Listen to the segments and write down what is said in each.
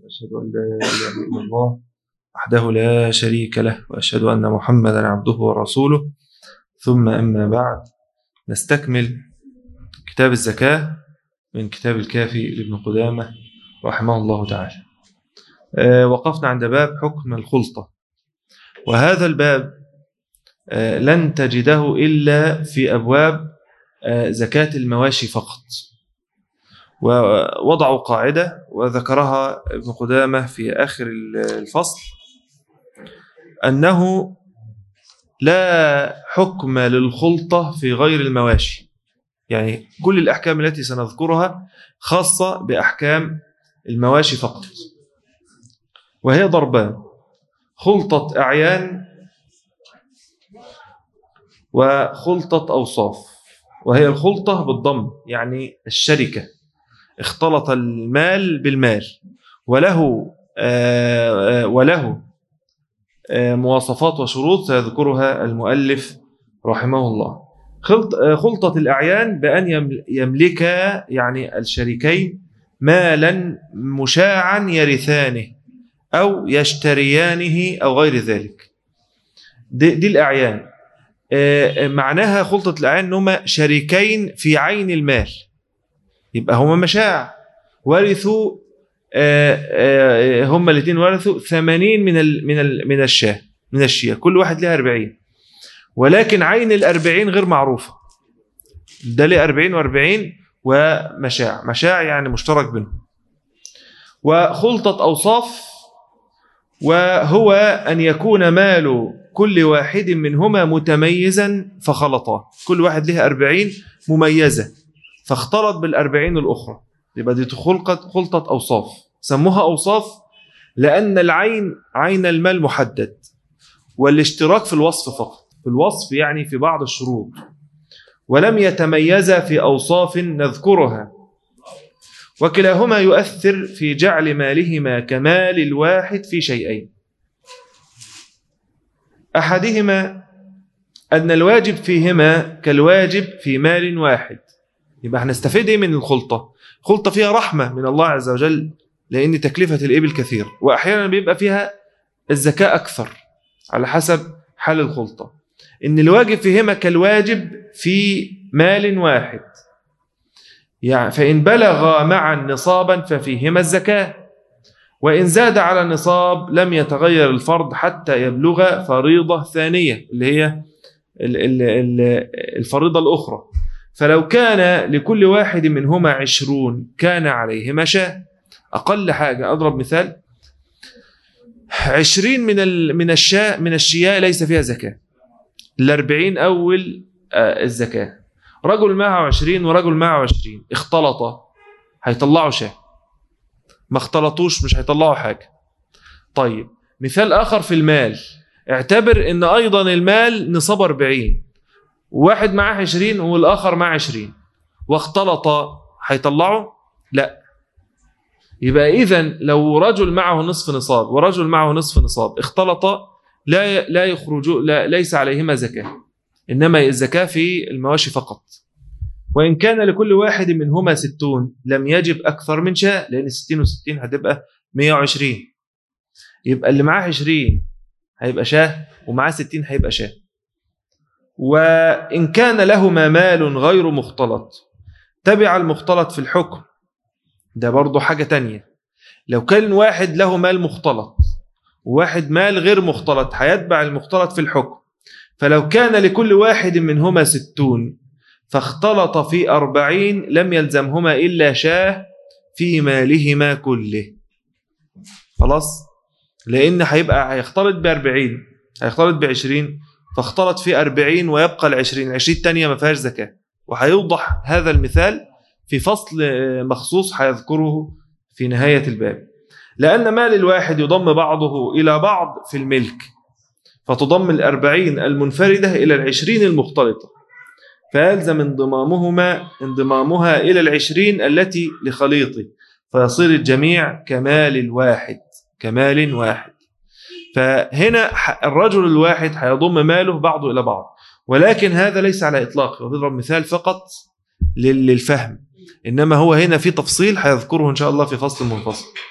وأشهد أن لا إله إلا الله وحده لا شريك له وأشهد أن محمدا عبده ورسوله ثم أما بعد نستكمل كتاب الزكاة من كتاب الكافي لابن قدامة رحمه الله تعالى آه، وقفنا عند باب حكم الخلطة وهذا الباب آه، لن تجده إلا في أبواب آه، زكاة المواشي فقط ووضعوا قاعدة وذكرها ابن قدامة في آخر الفصل أنه لا حكم للخلطة في غير المواشي يعني كل الأحكام التي سنذكرها خاصة بأحكام المواشي فقط وهي ضربان خلطة أعيان وخلطة أوصاف وهي الخلطة بالضم يعني الشركة اختلط المال بالمال وله آه، آه، وله آه، مواصفات وشروط سيذكرها المؤلف رحمه الله خلطة الأعيان بأن يملك يعني الشريكين مالا مشاعا يرثانه أو يشتريانه أو غير ذلك دي, دي الأعيان معناها خلطة الأعيان أنهما شريكين في عين المال يبقى هما مشاع ورثوا هما الاثنين ورثوا 80 من ال من ال من الشاه من الشياه كل واحد لها 40 ولكن عين ال 40 غير معروفه ده ليه 40 و40 ومشاع مشاع يعني مشترك بينهم وخلطة أوصاف وهو أن يكون مال كل واحد منهما متميزا فخلطاه كل واحد له أربعين مميزة فاختلط بالأربعين الأخرى يبقى دي خلقة خلطة أوصاف سموها أوصاف لأن العين عين المال محدد والاشتراك في الوصف فقط في الوصف يعني في بعض الشروط ولم يتميز في أوصاف نذكرها وكلاهما يؤثر في جعل مالهما كمال الواحد في شيئين أحدهما أن الواجب فيهما كالواجب في مال واحد يبقى هنستفيد ايه من الخلطة خلطة فيها رحمة من الله عز وجل لأن تكلفة الإبل كثير وأحيانا بيبقى فيها الزكاة أكثر على حسب حال الخلطة إن الواجب فيهما كالواجب في مال واحد يعني فإن بلغ معا نصابا ففيهما الزكاة وإن زاد على النصاب لم يتغير الفرض حتى يبلغ فريضة ثانية اللي هي الفريضة الأخرى فلو كان لكل واحد منهما عشرون كان عليهما شاة أقل حاجة أضرب مثال عشرين من من الشاة من الشياء ليس فيها زكاة الأربعين أول آه، الزكاة رجل معه عشرين ورجل معه عشرين اختلطا هيطلعوا شاه ما اختلطوش مش هيطلعوا حاجة طيب مثال آخر في المال اعتبر ان ايضا المال نصاب 40 واحد معاه 20 والاخر معاه 20 واختلطا هيطلعوا لا يبقى اذا لو رجل معه نصف نصاب ورجل معه نصف نصاب اختلطا لا لا يخرجوا لا ليس عليهما زكاه انما الزكاه في المواشي فقط وإن كان لكل واحد منهما ستون لم يجب أكثر من شاء لأن ستين وستين هتبقى مية وعشرين يبقى اللي معاه عشرين هيبقى شاه ومعاه ستين هيبقى شاه وإن كان لهما مال غير مختلط تبع المختلط في الحكم ده برضه حاجة تانية لو كان واحد له مال مختلط وواحد مال غير مختلط هيتبع المختلط في الحكم فلو كان لكل واحد منهما ستون فاختلط في أربعين لم يلزمهما إلا شاه في مالهما كله خلاص لأن هيبقى هيختلط بأربعين هيختلط بعشرين فاختلط في أربعين ويبقى العشرين العشرين التانية ما فيهاش زكاة وهيوضح هذا المثال في فصل مخصوص هيذكره في نهاية الباب لأن مال الواحد يضم بعضه إلى بعض في الملك فتضم الأربعين المنفردة إلى العشرين المختلطة فيلزم انضمامهما انضمامها إلى العشرين التي لخليطه فيصير الجميع كمال الواحد كمال واحد فهنا الرجل الواحد هيضم ماله بعضه إلى بعض ولكن هذا ليس على إطلاقه وبضرب مثال فقط للفهم إنما هو هنا في تفصيل هيذكره إن شاء الله في فصل منفصل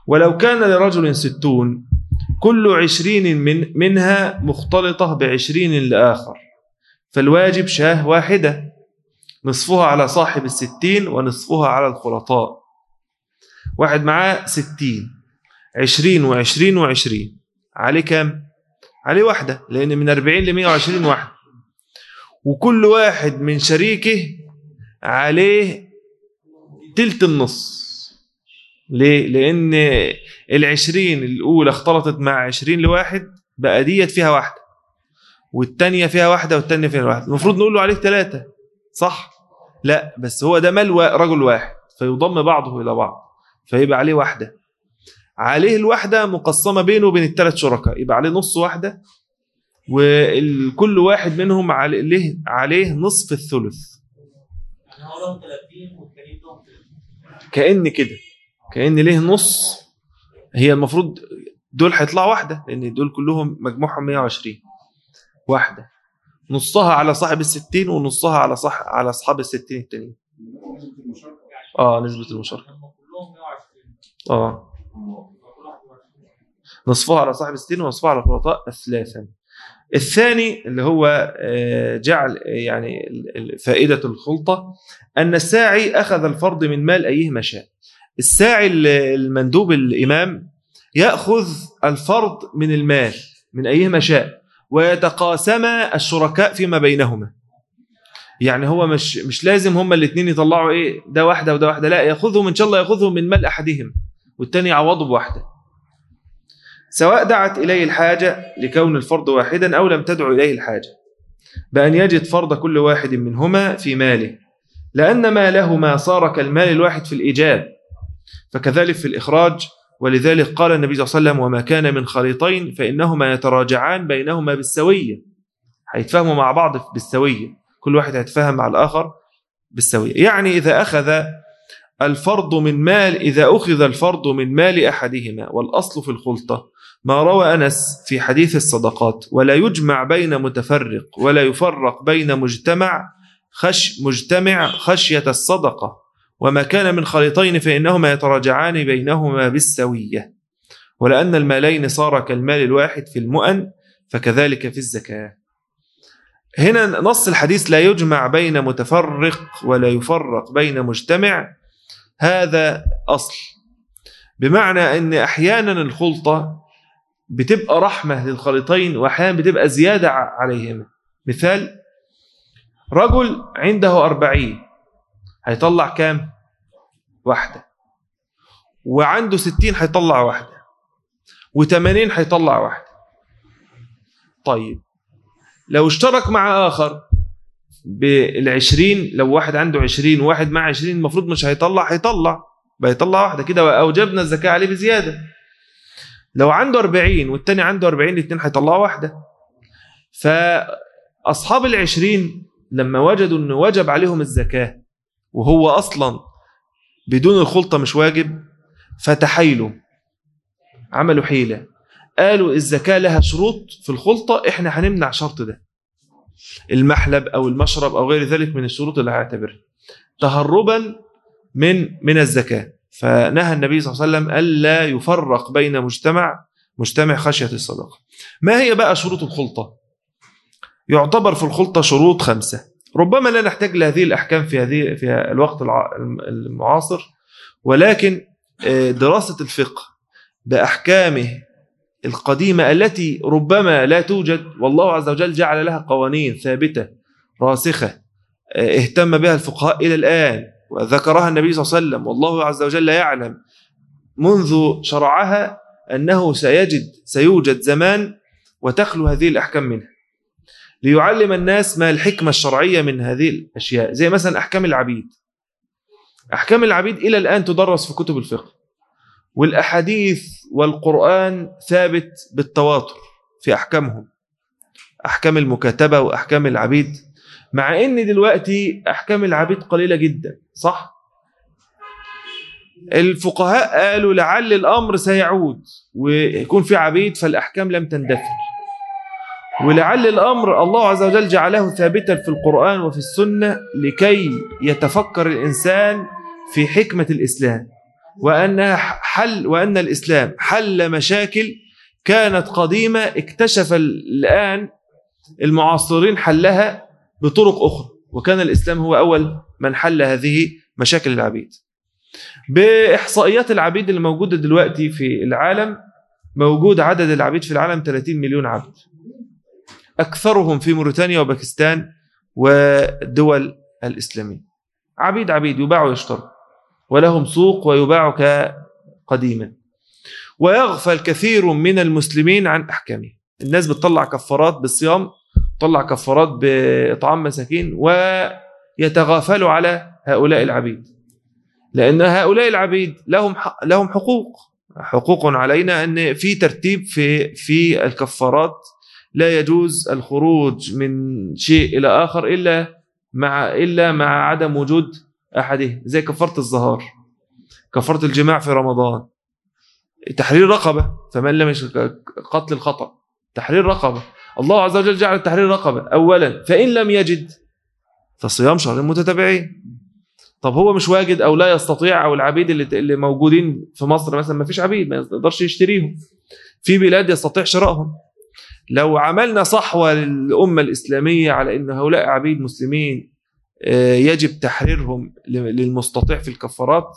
ولو كان لرجل ستون كل عشرين من منها مختلطة بعشرين لآخر فالواجب شاه واحدة نصفها على صاحب الستين ونصفها على الخلطاء واحد معاه ستين عشرين وعشرين وعشرين عليه كام؟ عليه واحدة لأن من أربعين لمية وعشرين واحد وكل واحد من شريكه عليه تلت النص ليه؟ لأن العشرين الأولى اختلطت مع عشرين لواحد بقى ديت فيها واحدة والتانية فيها واحدة والتانية فيها واحدة المفروض نقول له عليه ثلاثة صح؟ لا بس هو ده مال رجل واحد فيضم بعضه إلى بعض فيبقى عليه واحدة عليه الواحدة مقسمة بينه وبين الثلاث شركاء يبقى عليه نص واحدة وكل واحد منهم عليه عليه نصف الثلث كأن كده كأن ليه نص هي المفروض دول هيطلعوا واحدة لأن دول كلهم مجموعهم 120 واحدة نصها على صاحب الستين ونصها على صح على أصحاب الستين التانيين اه نسبة المشاركة اه نصفها على صاحب الستين ونصفها على الخلطاء الثلاثا الثاني اللي هو جعل يعني فائدة الخلطة أن الساعي أخذ الفرض من مال أيهما شاء الساعي المندوب الإمام يأخذ الفرض من المال من أيهما شاء ويتقاسم الشركاء فيما بينهما يعني هو مش مش لازم هما الاثنين يطلعوا ايه ده واحده وده واحده لا ياخذهم ان شاء الله ياخذهم من مال احدهم والثاني يعوضه بواحده سواء دعت اليه الحاجه لكون الفرض واحدا او لم تدعو اليه الحاجه بان يجد فرض كل واحد منهما في ماله لان مالهما صار كالمال الواحد في الايجاب فكذلك في الاخراج ولذلك قال النبي صلى الله عليه وسلم وما كان من خليطين فانهما يتراجعان بينهما بالسويه هيتفاهموا مع بعض بالسويه كل واحد هيتفاهم مع الآخر بالسوية يعني إذا أخذ الفرض من مال إذا أخذ الفرض من مال أحدهما والأصل في الخلطة ما روى أنس في حديث الصدقات ولا يجمع بين متفرق ولا يفرق بين مجتمع خش مجتمع خشية الصدقة وما كان من خليطين فإنهما يتراجعان بينهما بالسوية ولأن المالين صار كالمال الواحد في المؤن فكذلك في الزكاة هنا نص الحديث لا يجمع بين متفرق ولا يفرق بين مجتمع هذا أصل بمعنى أن أحيانا الخلطة بتبقى رحمة للخليطين وأحيانا بتبقى زيادة عليهما مثال رجل عنده أربعين هيطلع كام واحدة وعنده ستين هيطلع واحدة وثمانين هيطلع واحدة طيب لو اشترك مع آخر بالعشرين لو واحد عنده عشرين وواحد مع عشرين المفروض مش هيطلع هيطلع بيطلع واحدة كده وأوجبنا الزكاة عليه بزيادة لو عنده أربعين والتاني عنده أربعين الاثنين هيطلعوا واحدة فأصحاب العشرين لما وجدوا أنه وجب عليهم الزكاة وهو أصلا بدون الخلطة مش واجب فتحايلوا عملوا حيلة قالوا الزكاة لها شروط في الخلطة احنا هنمنع شرط ده المحلب او المشرب او غير ذلك من الشروط اللي هيعتبرها تهربا من من الزكاة فنهى النبي صلى الله عليه وسلم ألا يفرق بين مجتمع مجتمع خشية الصدقة ما هي بقى شروط الخلطة يعتبر في الخلطة شروط خمسة ربما لا نحتاج لهذه الأحكام في هذه في الوقت المعاصر ولكن دراسة الفقه بأحكامه القديمة التي ربما لا توجد والله عز وجل جعل لها قوانين ثابتة راسخة اهتم بها الفقهاء إلى الآن وذكرها النبي صلى الله عليه وسلم والله عز وجل يعلم منذ شرعها أنه سيجد سيوجد زمان وتخلو هذه الأحكام منها ليعلم الناس ما الحكمة الشرعية من هذه الأشياء زي مثلا أحكام العبيد أحكام العبيد إلى الآن تدرس في كتب الفقه والأحاديث والقرآن ثابت بالتواتر في أحكامهم أحكام المكاتبة وأحكام العبيد مع أن دلوقتي أحكام العبيد قليلة جدا صح؟ الفقهاء قالوا لعل الأمر سيعود ويكون في عبيد فالأحكام لم تندثر ولعل الأمر الله عز وجل جعله ثابتا في القرآن وفي السنة لكي يتفكر الإنسان في حكمة الإسلام وأنها حل وأن الإسلام حل مشاكل كانت قديمة اكتشف الآن المعاصرين حلها بطرق أخرى وكان الإسلام هو أول من حل هذه مشاكل العبيد بإحصائيات العبيد اللي موجودة دلوقتي في العالم موجود عدد العبيد في العالم 30 مليون عبد أكثرهم في موريتانيا وباكستان والدول الإسلامية عبيد عبيد يباعوا ويشتروا ولهم سوق ويباع كقديما ويغفل كثير من المسلمين عن أحكامه الناس بتطلع كفارات بالصيام تطلع كفارات بإطعام مساكين ويتغافلوا على هؤلاء العبيد لأن هؤلاء العبيد لهم لهم حقوق حقوق علينا أن في ترتيب في في الكفارات لا يجوز الخروج من شيء إلى آخر إلا مع إلا مع عدم وجود أحده زي كفارة الظهار كفارة الجماع في رمضان تحرير رقبة فمن لم قتل الخطأ تحرير رقبة الله عز وجل جعل تحرير رقبة أولا فإن لم يجد فصيام شهرين متتابعين طب هو مش واجد او لا يستطيع او العبيد اللي اللي موجودين في مصر مثلا ما فيش عبيد ما يقدرش يشتريهم في بلاد يستطيع شرائهم لو عملنا صحوة للأمة الإسلامية على أن هؤلاء عبيد مسلمين آه، يجب تحريرهم للمستطيع في الكفارات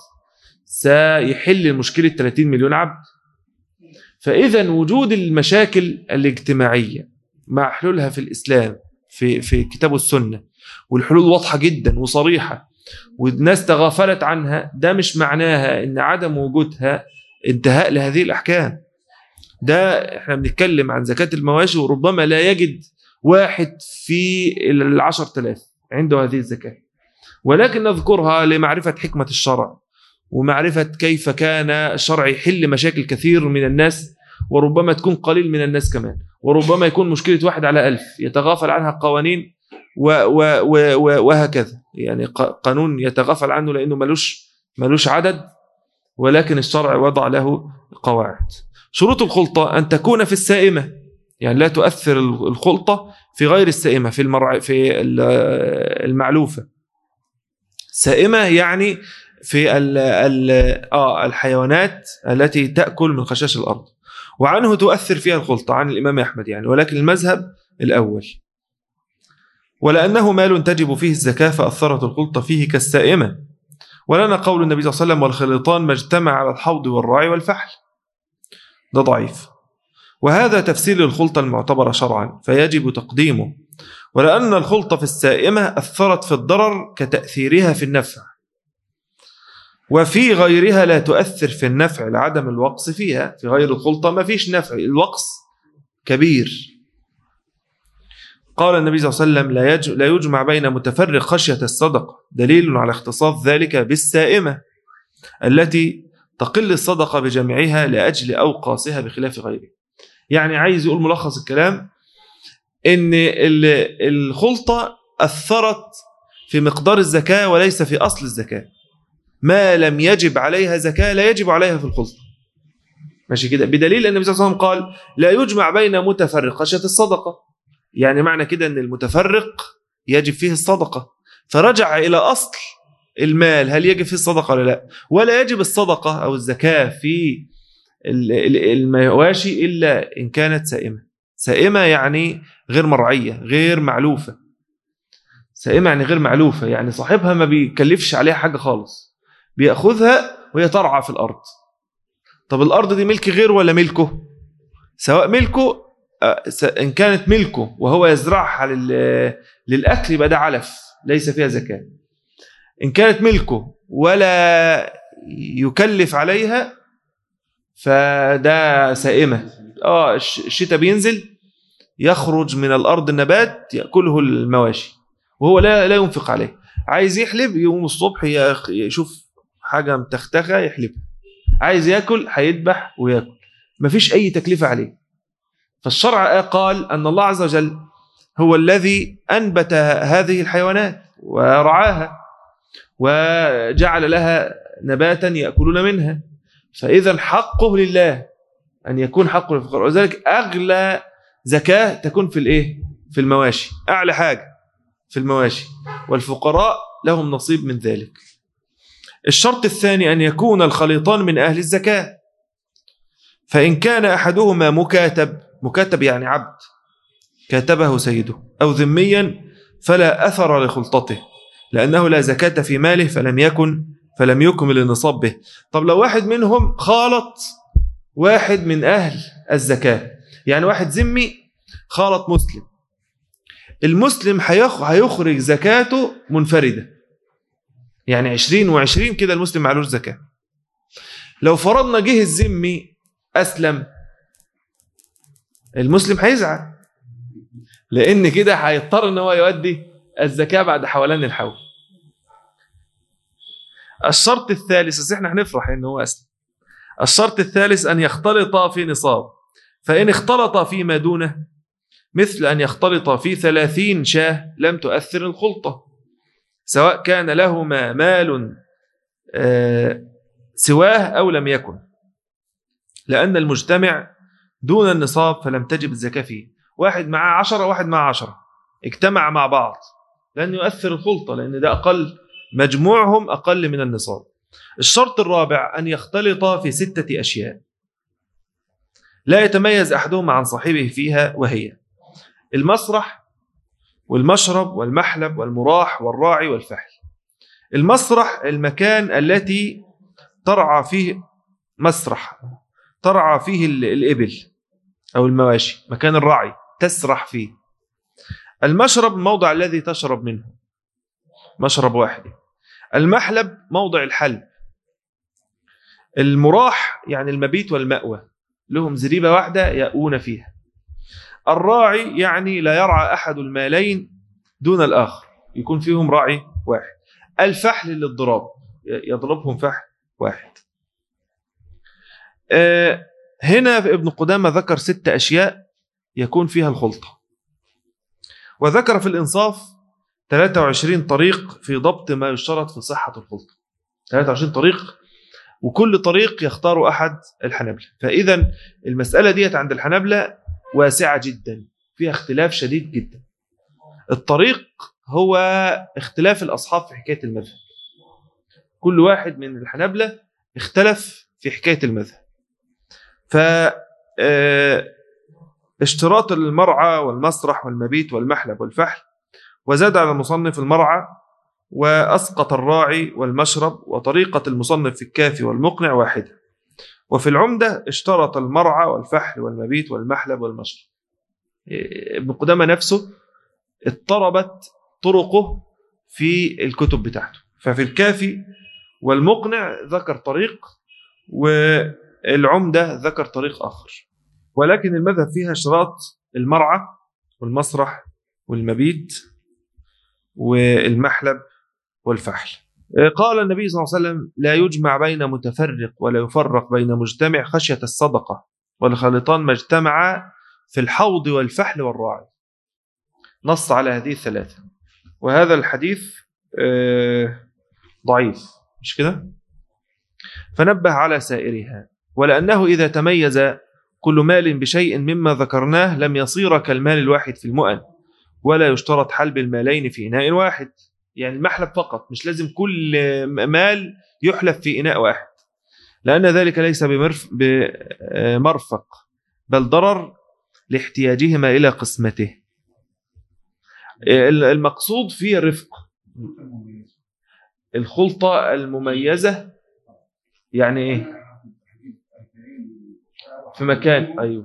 سيحل مشكلة 30 مليون عبد فإذا وجود المشاكل الاجتماعية مع حلولها في الإسلام في في كتاب السنة والحلول واضحة جدا وصريحة والناس تغافلت عنها ده مش معناها ان عدم وجودها انتهاء لهذه الاحكام ده احنا بنتكلم عن زكاة المواشي وربما لا يجد واحد في العشر تلاف عنده هذه الزكاة ولكن نذكرها لمعرفة حكمة الشرع ومعرفة كيف كان الشرع يحل مشاكل كثير من الناس وربما تكون قليل من الناس كمان وربما يكون مشكلة واحد على ألف يتغافل عنها القوانين وهكذا يعني قانون يتغافل عنه لأنه ملوش ملوش عدد ولكن الشرع وضع له قواعد شروط الخلطة أن تكون في السائمة يعني لا تؤثر الخلطة في غير السائمة في المرع في المعلوفة سائمة يعني في ال ال آه الحيوانات التي تأكل من خشاش الأرض وعنه تؤثر فيها الخلطة عن الإمام أحمد يعني ولكن المذهب الأول ولأنه مال تجب فيه الزكاة فأثرت الخلطة فيه كالسائمة ولنا قول النبي صلى الله عليه وسلم والخليطان ما اجتمع على الحوض والراعي والفحل ده ضعيف وهذا تفسير للخلطة المعتبرة شرعا فيجب تقديمه ولأن الخلطة في السائمة أثرت في الضرر كتأثيرها في النفع وفي غيرها لا تؤثر في النفع لعدم الوقص فيها في غير الخلطة ما فيش نفع الوقص كبير قال النبي صلى الله عليه وسلم لا, لا يجمع بين متفرق خشية الصدقة دليل على اختصاص ذلك بالسائمة التي تقل الصدقة بجمعها لأجل أوقاسها بخلاف غيره يعني عايز يقول ملخص الكلام ان الخلطة أثرت في مقدار الزكاة وليس في أصل الزكاة ما لم يجب عليها زكاة لا يجب عليها في الخلطة ماشي كده بدليل أن النبي صلى الله عليه وسلم قال لا يجمع بين متفرق خشية الصدقة يعني معنى كده ان المتفرق يجب فيه الصدقة فرجع إلى أصل المال هل يجب فيه الصدقة ولا لا ولا يجب الصدقة أو الزكاة في المواشي إلا إن كانت سائمة سائمة يعني غير مرعية غير معلوفة سائمة يعني غير معلوفة يعني صاحبها ما بيكلفش عليها حاجة خالص بيأخذها وهي ترعى في الأرض طب الأرض دي ملك غير ولا ملكه سواء ملكه إن كانت ملكه وهو يزرعها للأكل يبقى ده علف ليس فيها زكاة إن كانت ملكه ولا يكلف عليها فده سائمة اه الشتاء بينزل يخرج من الأرض النبات يأكله المواشي وهو لا لا ينفق عليه عايز يحلب يوم الصبح يشوف حاجة متختخة يحلبها عايز ياكل هيذبح وياكل مفيش أي تكلفة عليه فالشرع قال أن الله عز وجل هو الذي أنبت هذه الحيوانات ورعاها وجعل لها نباتا يأكلون منها فإذا حقه لله أن يكون حقه للفقراء وذلك أغلى زكاة تكون في الإيه؟ في المواشي أعلى حاجة في المواشي والفقراء لهم نصيب من ذلك الشرط الثاني أن يكون الخليطان من أهل الزكاة فإن كان أحدهما مكاتب مكاتب يعني عبد كاتبه سيده أو ذميا فلا أثر لخلطته لأنه لا زكاة في ماله فلم يكن فلم يكمل النصاب به طب لو واحد منهم خالط واحد من أهل الزكاة يعني واحد ذمي خالط مسلم المسلم هيخرج زكاته منفردة يعني عشرين وعشرين كده المسلم معلوش زكاة لو فرضنا جه الذمي أسلم المسلم هيزعل لأن كده هيضطر ان هو يؤدي الزكاة بعد حولان الحول الشرط الثالث بس احنا هنفرح ان هو أسلم الشرط الثالث أن يختلط في نصاب فإن اختلط فيما دونه مثل أن يختلط في ثلاثين شاه لم تؤثر الخلطة سواء كان لهما مال آه، سواه أو لم يكن لأن المجتمع دون النصاب فلم تجب الزكاة فيه واحد معاه عشرة واحد معاه عشرة اجتمع مع بعض لن يؤثر الخلطة لأن ده أقل مجموعهم أقل من النصاب الشرط الرابع أن يختلط في ستة أشياء لا يتميز أحدهما عن صاحبه فيها وهي المسرح والمشرب والمحلب والمراح والراعي والفحل المسرح المكان التي ترعى فيه مسرح ترعى فيه الإبل أو المواشي مكان الرعي تسرح فيه المشرب الموضع الذي تشرب منه مشرب واحد المحلب موضع الحلب المراح يعني المبيت والمأوى لهم زريبة واحدة يأون فيها الراعي يعني لا يرعى أحد المالين دون الآخر يكون فيهم راعي واحد الفحل للضراب يضربهم فحل واحد آه، هنا ابن قدامة ذكر ست أشياء يكون فيها الخلطة وذكر في الإنصاف 23 طريق في ضبط ما يشترط في صحة الخلطة 23 طريق وكل طريق يختار أحد الحنبلة فإذا المسألة ديت عند الحنبلة واسعة جدا فيها اختلاف شديد جدا الطريق هو اختلاف الأصحاب في حكاية المذهب كل واحد من الحنبلة اختلف في حكاية المذهب ف آه، اشتراط المرعى والمسرح والمبيت والمحلب والفحل وزاد على المصنف المرعى وأسقط الراعي والمشرب وطريقة المصنف في الكافي والمقنع واحدة وفي العمدة اشترط المرعى والفحل والمبيت والمحلب والمشرب ابن قدامة نفسه اضطربت طرقه في الكتب بتاعته ففي الكافي والمقنع ذكر طريق والعمدة ذكر طريق آخر ولكن المذهب فيها اشتراط المرعى والمسرح والمبيت والمحلب والفحل قال النبي صلى الله عليه وسلم لا يجمع بين متفرق ولا يفرق بين مجتمع خشية الصدقة والخلطان ما اجتمعا في الحوض والفحل والراعي نص على هذه الثلاثة وهذا الحديث آه، ضعيف مش كده فنبه على سائرها ولأنه إذا تميز كل مال بشيء مما ذكرناه لم يصير كالمال الواحد في المؤن ولا يشترط حلب المالين في إناء واحد يعني المحلب فقط مش لازم كل مال يحلب في إناء واحد لأن ذلك ليس بمرفق بل ضرر لاحتياجهما إلى قسمته المقصود فيه الرفق الخلطة المميزة يعني إيه في مكان أيوه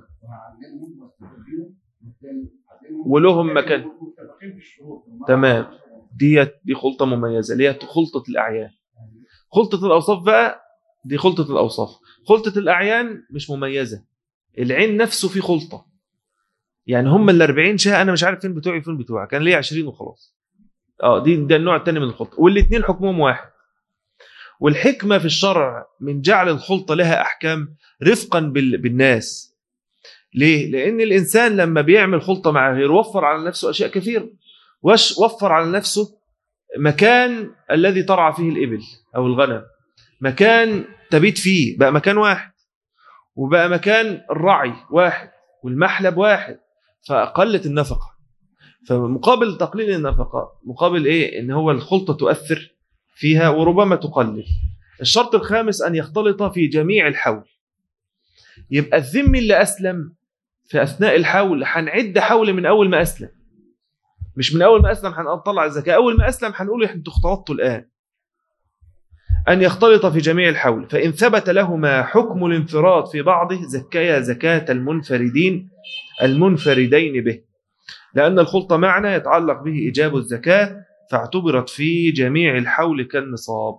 ولهم مكان تمام دي دي خلطه مميزه اللي هي خلطه الاعيان خلطه الاوصاف بقى دي خلطه الاوصاف خلطه الاعيان مش مميزه العين نفسه فيه خلطه يعني هم ال 40 شاه انا مش عارف فين بتوعي فين بتوعك كان ليه 20 وخلاص اه دي ده النوع الثاني من الخلطه والاثنين حكمهم واحد والحكمه في الشرع من جعل الخلطه لها احكام رفقا بالناس ليه؟ لأن الإنسان لما بيعمل خلطة مع غيره وفر على نفسه أشياء كثيرة وفر على نفسه مكان الذي ترعى فيه الإبل أو الغنم مكان تبيت فيه بقى مكان واحد وبقى مكان الرعي واحد والمحلب واحد فقلت النفقة فمقابل تقليل النفقة مقابل إيه إن هو الخلطة تؤثر فيها وربما تقلل الشرط الخامس أن يختلط في جميع الحول يبقى الذمي اللي أسلم في أثناء الحول هنعد حول من أول ما أسلم مش من أول ما أسلم هنطلع الزكاة أول ما أسلم هنقول أنتوا اختلطتوا الآن أن يختلط في جميع الحول فإن ثبت لهما حكم الانفراد في بعضه زكيا زكاة المنفردين المنفردين به لأن الخلط معنى يتعلق به إيجاب الزكاة فاعتبرت في جميع الحول كالنصاب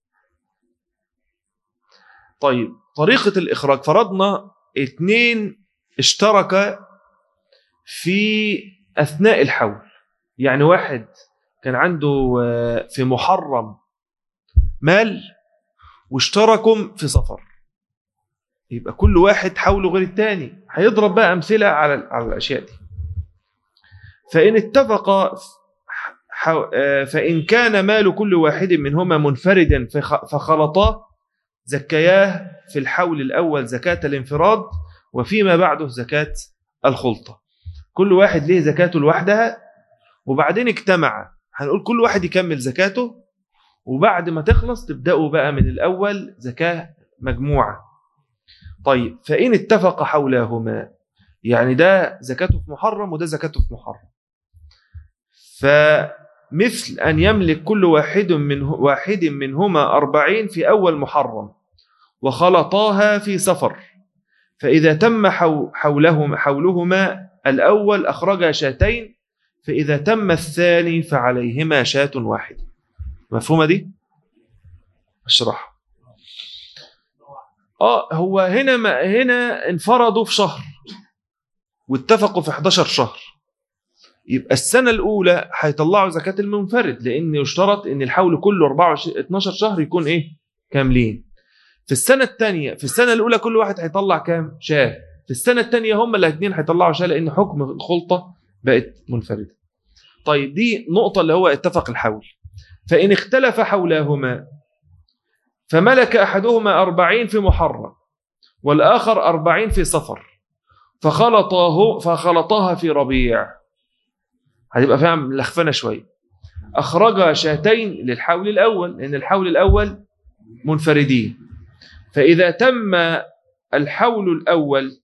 طيب طريقة الإخراج فرضنا اثنين اشترك في أثناء الحول يعني واحد كان عنده في محرم مال واشتركوا في سفر يبقى كل واحد حوله غير الثاني هيضرب بقى أمثلة على على الأشياء دي فإن اتفق فإن كان مال كل واحد منهما منفردا فخلطاه زكياه في الحول الأول زكاة الانفراد وفيما بعده زكاة الخلطة كل واحد ليه زكاته لوحدها وبعدين اجتمع هنقول كل واحد يكمل زكاته وبعد ما تخلص تبدأوا بقى من الأول زكاة مجموعة طيب فإن اتفق حولاهما يعني ده زكاته في محرم وده زكاته في محرم فمثل أن يملك كل واحد من واحد منهما أربعين في أول محرم وخلطاها في سفر فإذا تم حولهما, حولهما الأول أخرج شاتين فإذا تم الثاني فعليهما شاة واحدة مفهومة دي؟ اشرح اه هو هنا ما هنا انفردوا في شهر واتفقوا في 11 شهر يبقى السنة الأولى هيطلعوا زكاة المنفرد لأن يشترط أن الحول كله 24 12 شهر يكون إيه؟ كاملين. في السنة الثانية في السنة الأولى كل واحد هيطلع كام؟ شاه. في السنة الثانية هم الاثنين هيطلعوا شاه لأن حكم الخلطة بقت منفردة. طيب دي نقطة اللي هو اتفق الحول. فإن اختلف حولاهما فملك أحدهما أربعين في محرم والآخر أربعين في صفر فخلطاه فخلطاها في ربيع هتبقى فاهم لخفنة شوية أخرج شاتين للحول الأول لأن الحول الأول منفردين فإذا تم الحول الأول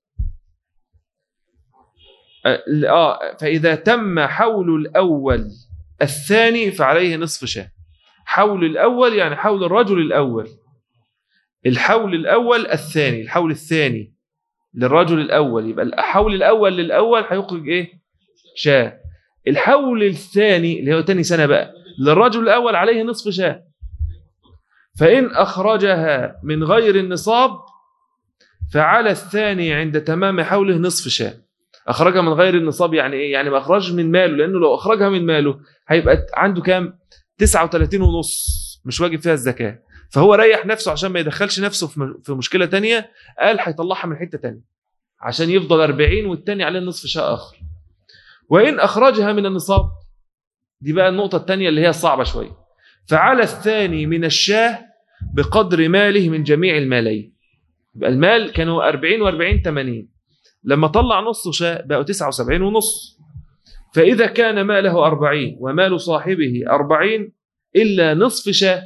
آه فإذا تم حول الأول الثاني فعليه نصف شاه حول الأول يعني حول الرجل الأول الحول الأول الثاني الحول الثاني للرجل الأول يبقى الحول الأول للأول هيخرج إيه شاه الحول الثاني اللي هو تاني سنة بقى للرجل الأول عليه نصف شاه فإن أخرجها من غير النصاب فعلى الثاني عند تمام حوله نصف شاه أخرجها من غير النصاب يعني إيه؟ يعني ما أخرج من ماله لأنه لو أخرجها من ماله هيبقى عنده كام 39 ونص مش واجب فيها الزكاة فهو ريح نفسه عشان ما يدخلش نفسه في مشكلة تانية قال هيطلعها من حتة تانية عشان يفضل 40 والتاني عليه نصف شاء آخر وإن أخرجها من النصاب دي بقى النقطة التانية اللي هي الصعبة شوية فعلى الثاني من الشاه بقدر ماله من جميع المالين يبقى المال كانوا 40 و40 80 لما طلع نص شاه بقوا 79 ونص فإذا كان ماله أربعين ومال صاحبه أربعين إلا نصف شاه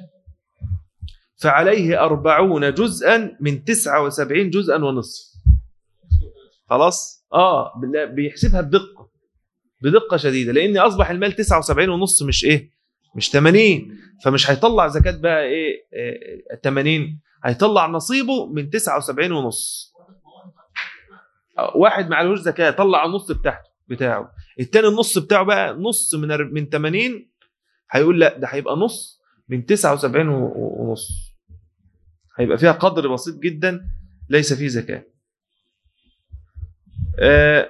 فعليه أربعون جزءا من تسعة وسبعين جزءا ونصف خلاص آه بيحسبها بدقة بدقة شديدة لأن أصبح المال تسعة وسبعين ونص مش إيه مش 80 فمش هيطلع زكاة بقى إيه, إيه 80 هيطلع نصيبه من 79 ونص واحد معلوش زكاة طلع النص بتاعته بتاعه التاني النص بتاعه بقى نص من من 80 هيقول لا ده هيبقى نص من 79 ونص هيبقى فيها قدر بسيط جدا ليس فيه زكاة آه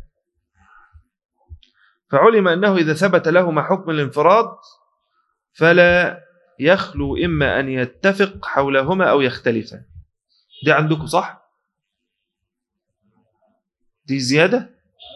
فعلم أنه إذا ثبت لهما حكم الانفراد فلا يخلو إما أن يتفق حولهما أو يختلفا دي عندكم صح؟ دي زيادة؟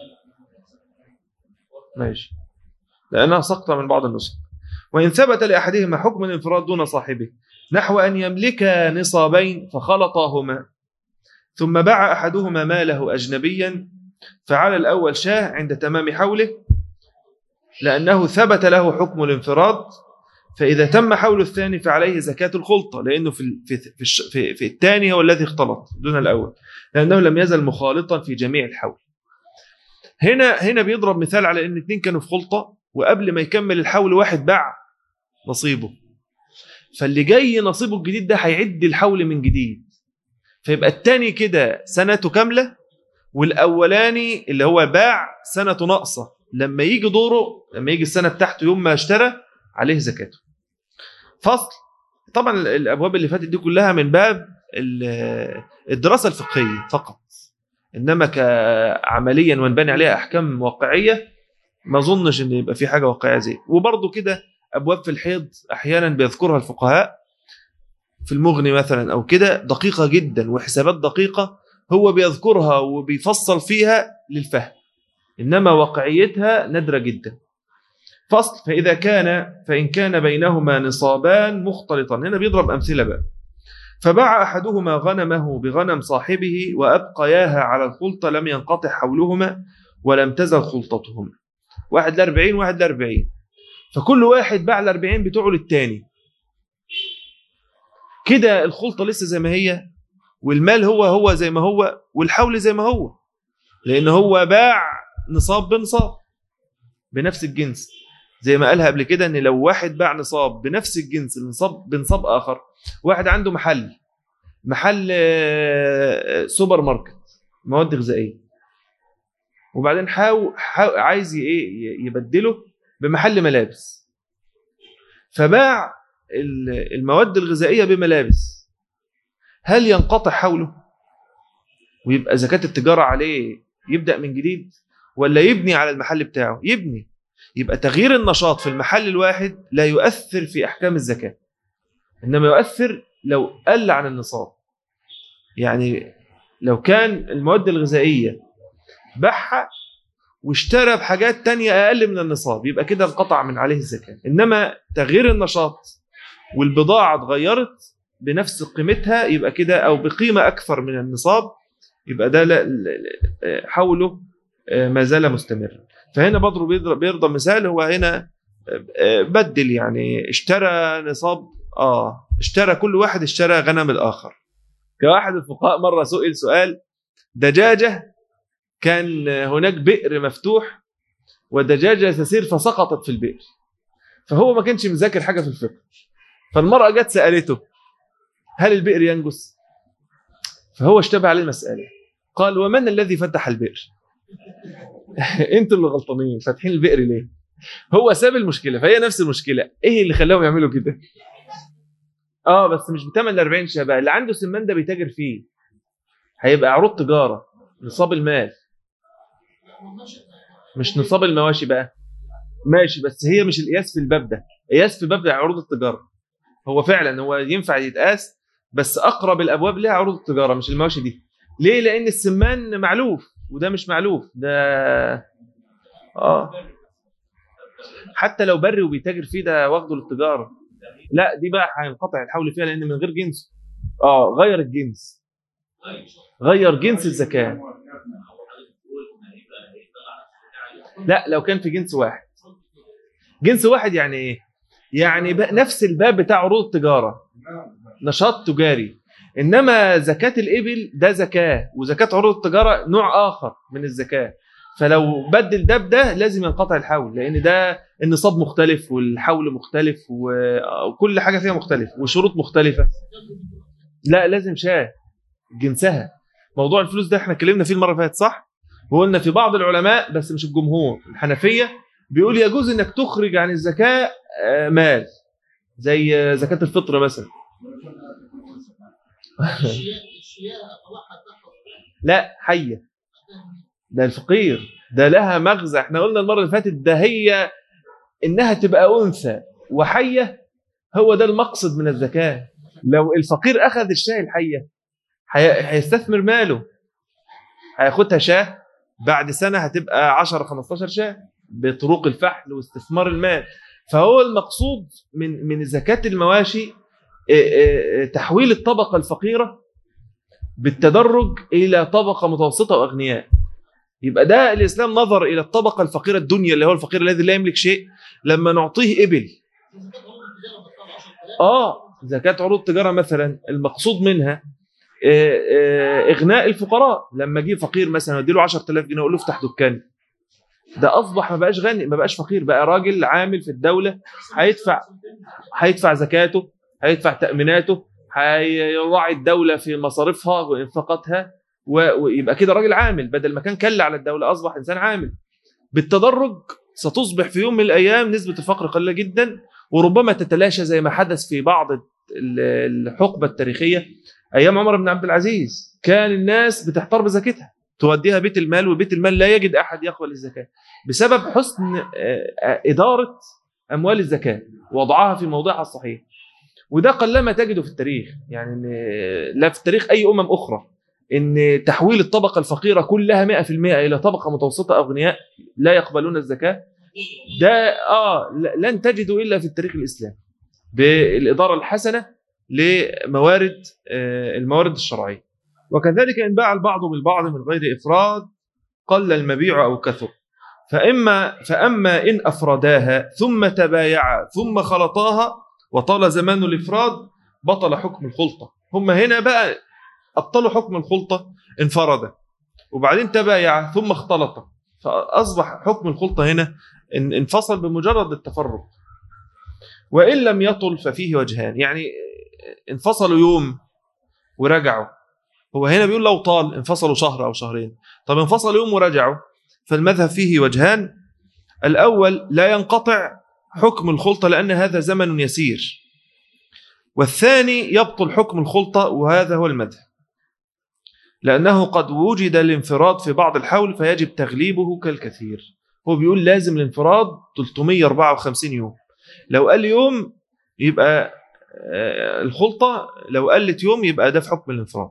ماشي لأنها سقطة من بعض النسخ وإن ثبت لأحدهما حكم الانفراد دون صاحبه نحو أن يملك نصابين فخلطاهما ثم باع أحدهما ماله أجنبيا فعلى الأول شاه عند تمام حوله لأنه ثبت له حكم الانفراد فإذا تم حول الثاني فعليه زكاة الخلطة لأنه في في في, في, في الثاني هو الذي اختلط دون الأول لأنه لم يزل مخالطا في جميع الحول هنا هنا بيضرب مثال على ان اثنين كانوا في خلطه وقبل ما يكمل الحول واحد باع نصيبه فاللي جاي نصيبه الجديد ده هيعد الحول من جديد فيبقى الثاني كده سنته كامله والاولاني اللي هو باع سنته ناقصه لما يجي دوره لما يجي السنه بتاعته يوم ما اشترى عليه زكاته فصل طبعا الابواب اللي فاتت دي كلها من باب الدراسه الفقهيه فقط انما كعمليا ونبني عليها احكام واقعيه ما اظنش ان يبقى في حاجه واقعيه زي وبرضه كده ابواب في الحيض احيانا بيذكرها الفقهاء في المغني مثلا او كده دقيقه جدا وحسابات دقيقه هو بيذكرها وبيفصل فيها للفهم انما واقعيتها نادره جدا فصل فاذا كان فان كان بينهما نصابان مختلطا هنا بيضرب امثله بقى فباع أحدهما غنمه بغنم صاحبه وأبقياها على الخلطة لم ينقطع حولهما ولم تزل خلطتهما واحد لأربعين واحد لأربعين فكل واحد باع الأربعين بتوعه للتاني كده الخلطة لسه زي ما هي والمال هو هو زي ما هو والحول زي ما هو لأن هو باع نصاب بنصاب بنفس الجنس زي ما قالها قبل كده ان لو واحد باع نصاب بنفس الجنس النصاب بنصاب اخر واحد عنده محل محل آه، سوبر ماركت مواد غذائيه وبعدين حاو, حاو عايز ايه يبدله بمحل ملابس فباع المواد الغذائيه بملابس هل ينقطع حوله ويبقى زكاه التجاره عليه يبدا من جديد ولا يبني على المحل بتاعه يبني يبقى تغيير النشاط في المحل الواحد لا يؤثر في احكام الزكاه انما يؤثر لو قل عن النصاب يعني لو كان المواد الغذائيه باعها واشترى بحاجات تانية اقل من النصاب يبقى كده انقطع من عليه الزكاه انما تغيير النشاط والبضاعه اتغيرت بنفس قيمتها يبقى كده او بقيمه اكثر من النصاب يبقى ده حوله آه، ما زال مستمرا فهنا بدر بيرضى مثال هو هنا آه، بدل يعني اشترى نصاب اه اشترى كل واحد اشترى غنم الاخر كواحد الفقهاء مره سئل سؤال دجاجه كان هناك بئر مفتوح ودجاجه تسير فسقطت في البئر فهو ما كانش مذاكر حاجه في الفقه فالمراه جت سالته هل البئر ينجس فهو اشتبه عليه المساله قال ومن الذي فتح البئر انتوا اللي غلطانين فاتحين البئر ليه هو ساب المشكله فهي نفس المشكله ايه اللي خلاهم يعملوا كده اه بس مش بتمن ال 40 شبه اللي عنده سمان ده بيتاجر فيه هيبقى عروض تجاره نصاب المال مش نصاب المواشي بقى ماشي بس هي مش القياس في الباب ده قياس في باب عروض التجاره هو فعلا هو ينفع يتقاس بس اقرب الابواب لها عروض التجاره مش المواشي دي ليه لان السمان معلوف وده مش معلوف ده اه حتى لو بري وبيتاجر فيه ده واخده للتجاره لا دي بقى هينقطع الحول فيها لان من غير جنس اه غير الجنس غير جنس الزكاه لا لو كان في جنس واحد جنس واحد يعني ايه يعني نفس الباب بتاع عروض التجاره نشاط تجاري انما زكاه الابل ده زكاه وزكاه عروض التجاره نوع اخر من الزكاه فلو بدل ده بده لازم ينقطع الحول لان ده النصاب مختلف والحول مختلف وكل حاجه فيها مختلف وشروط مختلفه لا لازم شاه جنسها موضوع الفلوس ده احنا اتكلمنا فيه المره اللي فاتت صح وقلنا في بعض العلماء بس مش الجمهور الحنفيه بيقول يجوز انك تخرج عن الزكاه آه، مال زي زكاه الفطر مثلا لا حيه ده الفقير ده لها مغزى احنا قلنا المره اللي فاتت ده هي انها تبقى انثى وحيه هو ده المقصد من الزكاه لو الفقير اخذ الشاه الحيه هيستثمر ماله هياخدها شاه بعد سنه هتبقى 10 15 شاه بطرق الفحل واستثمار المال فهو المقصود من من زكاه المواشي تحويل الطبقه الفقيره بالتدرج الى طبقه متوسطه واغنياء يبقى ده الاسلام نظر الى الطبقه الفقيره الدنيا اللي هو الفقير الذي لا يملك شيء لما نعطيه ابل اه زكاه عروض التجاره مثلا المقصود منها آه، آه، اغناء الفقراء لما اجيب فقير مثلا اديله 10000 جنيه اقول له افتح دكان ده اصبح ما بقاش غني ما بقاش فقير بقى راجل عامل في الدوله هيدفع هيدفع زكاته هيدفع تاميناته هيراعي الدوله في مصاريفها وانفاقاتها و- ويبقى كده راجل عامل بدل ما كان كل على الدوله اصبح انسان عامل بالتدرج ستصبح في يوم من الايام نسبه الفقر قليله جدا وربما تتلاشى زي ما حدث في بعض ال- الحقبه التاريخيه ايام عمر بن عبد العزيز كان الناس بتحتار بزكاتها توديها بيت المال وبيت المال لا يجد احد يقبل الزكاه بسبب حسن آه، آه، اداره اموال الزكاه وضعها في موضعها الصحيح وده قلما تجده في التاريخ يعني إن- لا في التاريخ اي امم اخرى ان تحويل الطبقه الفقيره كلها 100% الى طبقه متوسطه اغنياء لا يقبلون الزكاه ده اه ل- لن تجده الا في التاريخ الاسلامي بالاداره الحسنه لموارد آه، الموارد الشرعيه وكذلك ان باع البعض بالبعض من غير افراد قل المبيع او كثر فاما فاما ان افرداها ثم تبايعا ثم خلطاها وطال زمان الافراد بطل حكم الخلطه هم هنا بقى ابطلوا حكم الخلطه انفرد وبعدين تبايع ثم اختلط فاصبح حكم الخلطه هنا ان- انفصل بمجرد التفرق وان لم يطل ففيه وجهان يعني انفصلوا يوم ورجعوا هو هنا بيقول لو طال انفصلوا شهر او شهرين طب انفصلوا يوم ورجعوا فالمذهب فيه وجهان الاول لا ينقطع حكم الخلطه لان هذا زمن يسير والثاني يبطل حكم الخلطه وهذا هو المذهب لأنه قد وجد الانفراد في بعض الحول فيجب تغليبه كالكثير هو بيقول لازم الانفراد 354 يوم لو قال يوم يبقى آه، الخلطة لو قلت يوم يبقى ده في حكم الانفراد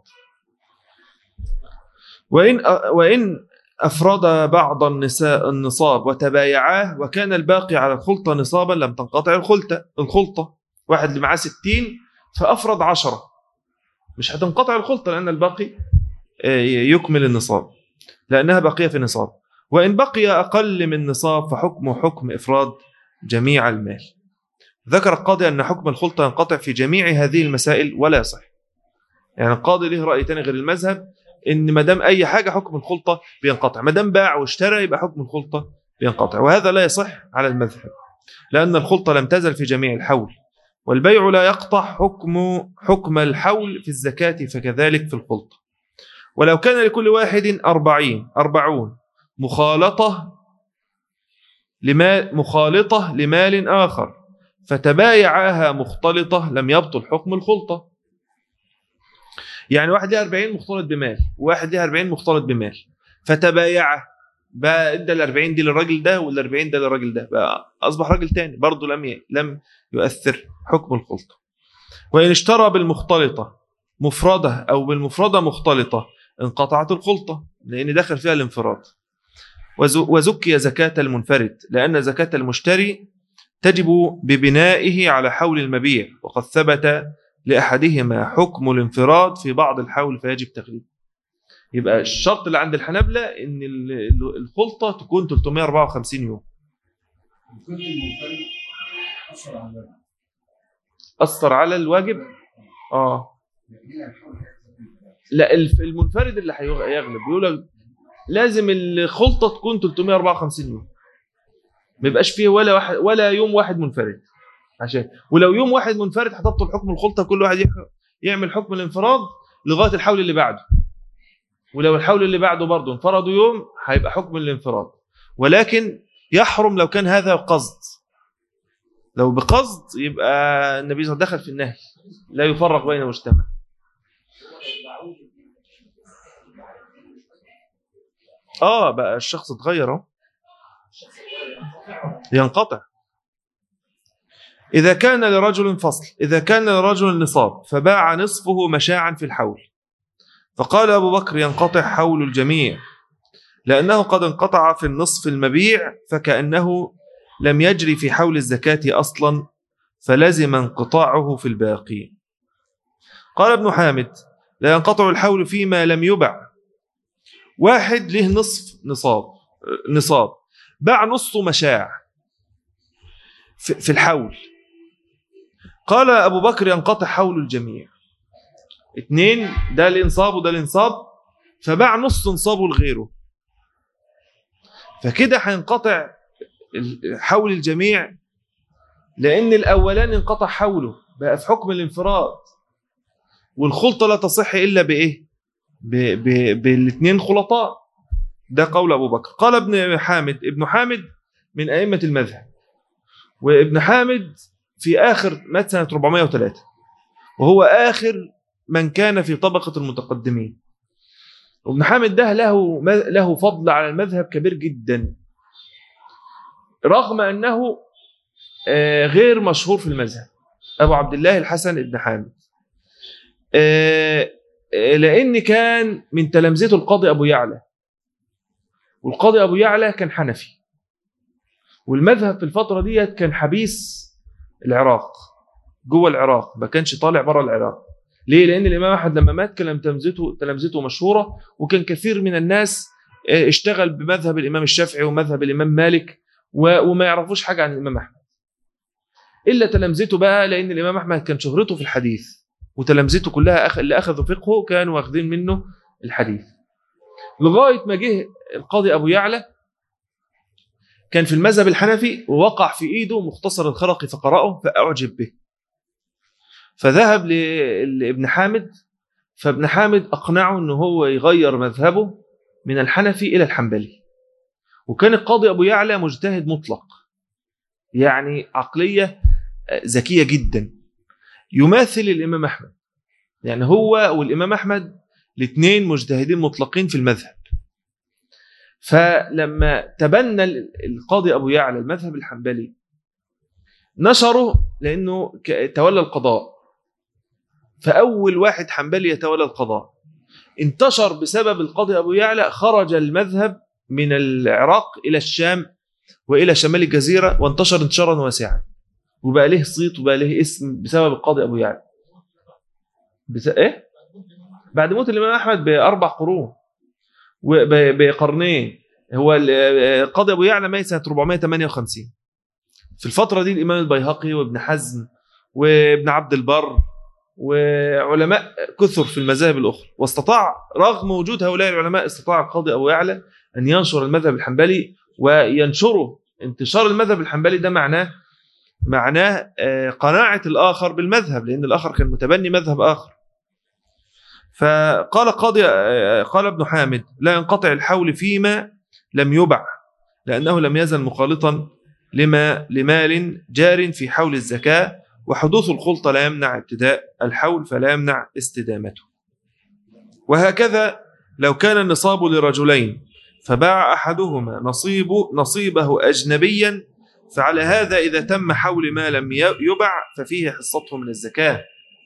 وإن وإن أفرد بعض النساء النصاب وتبايعاه وكان الباقي على الخلطة نصابا لم تنقطع الخلطة الخلطة واحد اللي معاه 60 فأفرد عشرة مش هتنقطع الخلطة لأن الباقي يكمل النصاب لأنها بقية في النصاب وإن بقي أقل من نصاب فحكمه حكم إفراد جميع المال ذكر القاضي أن حكم الخلطة ينقطع في جميع هذه المسائل ولا يصح يعني القاضي له رأي تاني غير المذهب إن ما دام أي حاجة حكم الخلطة بينقطع ما دام باع واشترى يبقى حكم الخلطة بينقطع وهذا لا يصح على المذهب لأن الخلطة لم تزل في جميع الحول والبيع لا يقطع حكم حكم الحول في الزكاة فكذلك في الخلطة ولو كان لكل واحد أربعين أربعون مخالطة لمال مخالطة لمال آخر فتبايعاها مختلطة لم يبطل حكم الخلطة يعني واحد ليه 40 مختلط بمال وواحد ليه 40 مختلط بمال فتبايعه بقى ادى ال 40 دي للراجل ده وال 40 ده للراجل ده بقى اصبح راجل تاني برضه لم ي... لم يؤثر حكم الخلطه وان اشترى بالمختلطه مفرده او بالمفرده مختلطه انقطعت الخلطه لان دخل فيها الانفراد وز- وزكي زكاه المنفرد لان زكاه المشتري تجب ببنائه على حول المبيع وقد ثبت لاحدهما حكم الانفراد في بعض الحول فيجب تغليبه يبقى الشرط اللي عند الحنابلة ان ال- ال- الخلطه تكون 354 يوم كنت المنفرد أثر على اثر على الواجب اه لا الف- المنفرد اللي هيغ- هيغلب بيقول لك لازم الخلطه تكون 354 يوم ما يبقاش فيه ولا واحد ولا يوم واحد منفرد عشان ولو يوم واحد منفرد هتبطل حكم الخلطه كل واحد يح- يعمل حكم الانفراد لغايه الحول اللي بعده ولو الحول اللي بعده برضه انفردوا يوم هيبقى حكم الانفراد ولكن يحرم لو كان هذا قصد لو بقصد يبقى النبي صلى الله عليه وسلم دخل في النهي لا يفرق بين مجتمع اه بقى الشخص اتغير اهو ينقطع إذا كان لرجل فصل إذا كان لرجل نصاب فباع نصفه مشاعا في الحول فقال أبو بكر ينقطع حول الجميع لأنه قد انقطع في النصف المبيع فكأنه لم يجري في حول الزكاة أصلا فلزم انقطاعه في الباقي قال ابن حامد لا ينقطع الحول فيما لم يبع واحد له نصف نصاب نصاب باع نصه مشاع في في الحول قال أبو بكر ينقطع حول الجميع اتنين ده الانصاب وده الانصاب فباع نص انصابه لغيره فكده هينقطع ال- حول الجميع لأن الأولاني انقطع حوله بقى في حكم الانفراد والخلطة لا تصح إلا بإيه؟ ب- ب- بالاثنين خلطاء ده قول أبو بكر قال ابن حامد ابن حامد من أئمة المذهب وابن حامد في آخر مات سنة 403 وهو آخر من كان في طبقة المتقدمين وابن حامد ده له له فضل على المذهب كبير جدا رغم أنه آه، غير مشهور في المذهب أبو عبد الله الحسن ابن حامد آه، آه، لأن كان من تلامذته القاضي أبو يعلى والقاضي أبو يعلى كان حنفي والمذهب في الفترة ديت كان حبيس العراق جوه العراق ما كانش طالع بره العراق ليه؟ لأن الإمام أحمد لما مات كان تلامذته تلامذته مشهورة وكان كثير من الناس آه، اشتغل بمذهب الإمام الشافعي ومذهب الإمام مالك و- وما يعرفوش حاجة عن الإمام أحمد إلا تلامذته بقى لأن الإمام أحمد كان شهرته في الحديث وتلامذته كلها أخ... اللي أخذوا فقهه كانوا واخدين منه الحديث لغاية ما جه القاضي أبو يعلى كان في المذهب الحنفي ووقع في إيده مختصر الخرقي فقرأه فأعجب به فذهب ل- لابن حامد فابن حامد أقنعه أنه هو يغير مذهبه من الحنفي إلى الحنبلي وكان القاضي أبو يعلى مجتهد مطلق يعني عقلية ذكية جدا يماثل الإمام أحمد يعني هو والإمام أحمد الاثنين مجتهدين مطلقين في المذهب فلما تبنى القاضي أبو يعلى المذهب الحنبلي نشره لأنه ك- تولى القضاء فأول واحد حنبلي يتولى القضاء انتشر بسبب القاضي أبو يعلى خرج المذهب من العراق إلى الشام وإلى شمال الجزيرة وانتشر انتشارا واسعا وبقى له صيت وبقى له اسم بسبب القاضي أبو يعلى بس... إيه؟ بعد موت الإمام أحمد بأربع قرون وب- بقرنين هو ال- القاضي أبو يعلى ميت سنة 458 في الفترة دي الإمام البيهقي وابن حزم وابن عبد البر وعلماء كثر في المذاهب الأخرى واستطاع رغم وجود هؤلاء العلماء استطاع القاضي أبو يعلى أن ينشر المذهب الحنبلي وينشره انتشار المذهب الحنبلي ده معناه معناه آه، قناعة الآخر بالمذهب لأن الآخر كان متبني مذهب آخر فقال قاضي آه، قال ابن حامد لا ينقطع الحول فيما لم يبع لأنه لم يزل مخالطا لما لمال جار في حول الزكاة وحدوث الخلطة لا يمنع ابتداء الحول فلا يمنع استدامته وهكذا لو كان النصاب لرجلين فباع أحدهما نصيب نصيبه أجنبيا فعلى هذا إذا تم حول ما لم ي- يبع ففيه حصته من الزكاة